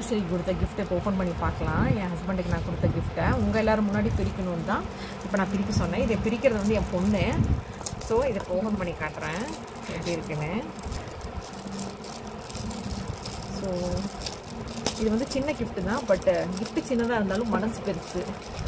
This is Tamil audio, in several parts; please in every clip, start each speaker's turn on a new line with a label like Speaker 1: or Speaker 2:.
Speaker 1: ஆனிவர்சரிக்கு கொடுத்த கிஃப்ட்டை இப்போ ஓப்பன் பண்ணி பார்க்கலாம் என் ஹஸ்பண்டுக்கு நான் கொடுத்த கிஃப்ட்டை உங்கள் எல்லோரும் முன்னாடி பிரிக்கணும்னு தான் இப்போ நான் பிரிக்க சொன்னேன் இதை பிரிக்கிறது வந்து என் பொண்ணு ஸோ இதை இப்போ ஓப்பன் பண்ணி காட்டுறேன் எப்படி இருக்குன்னு ஸோ இது வந்து சின்ன கிஃப்ட்டு தான் பட் கிஃப்ட்டு சின்னதாக இருந்தாலும் மனசு பெருசு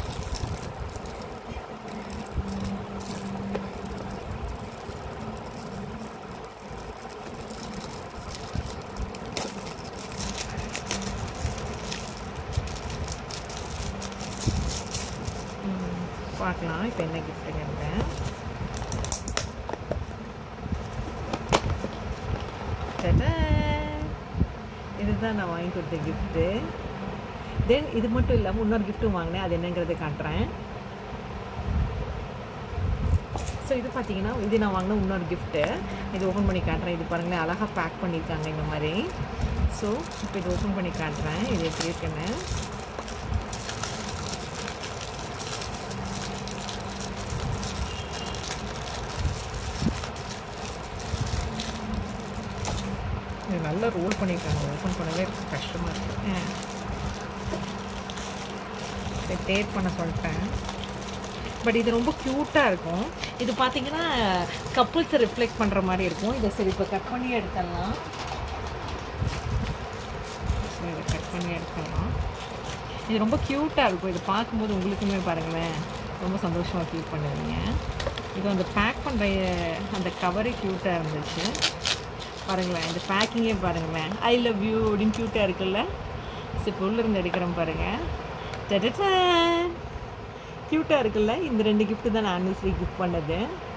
Speaker 1: ம், பார்க்கலாம் இப்போ என்ன கிஃப்ட்டுங்க இதுதான் நான் வாங்கி கொடுத்த கிஃப்ட்டு தென் இது மட்டும் இல்லாமல் இன்னொரு கிஃப்ட்டும் வாங்கினேன் அது என்னங்கிறத காட்டுறேன் ஸோ இது பார்த்தீங்கன்னா இது நான் வாங்கின இன்னொரு கிஃப்ட்டு இது ஓப்பன் பண்ணி காட்டுறேன் இது பாருங்களேன் அழகாக பேக் பண்ணியிருக்காங்க இந்த மாதிரி ஸோ இப்போ இது ஓப்பன் பண்ணி காட்டுறேன் இது எப்படி இருக்குன்னு இது நல்லா ரோல் பண்ணியிருக்காங்க ஓப்பன் பண்ணவே கஷ்டமாக இருக்குது டேட் பண்ண சொல்லிட்டேன் பட் இது ரொம்ப க்யூட்டாக இருக்கும் இது பார்த்தீங்கன்னா கப்புள்ஸை ரிஃப்ளெக்ட் பண்ணுற மாதிரி இருக்கும் இதை சரி இப்போ கட் பண்ணி எடுத்துடலாம் ஸோ இதை கட் பண்ணி எடுத்துடலாம் இது ரொம்ப க்யூட்டாக இருக்கும் இது பார்க்கும்போது உங்களுக்குமே பாருங்களேன் ரொம்ப சந்தோஷமாக ஃபீல் பண்ணுவீங்க இது அந்த பேக் பண்ணுற அந்த கவரே க்யூட்டாக இருந்துச்சு பாருங்களேன் இந்த பேக்கிங்கே பாருங்களேன் ஐ லவ் யூ அப்படின்னு க்யூட்டாக இருக்குல்ல சரி இப்போ உள்ளிருந்து எடுக்கிறேன் பாருங்கள் டடடன் க்யூட்டாக இருக்குல்ல இந்த ரெண்டு gift தான் நான் ஆனிவர்சரி கிஃப்ட் பண்ணது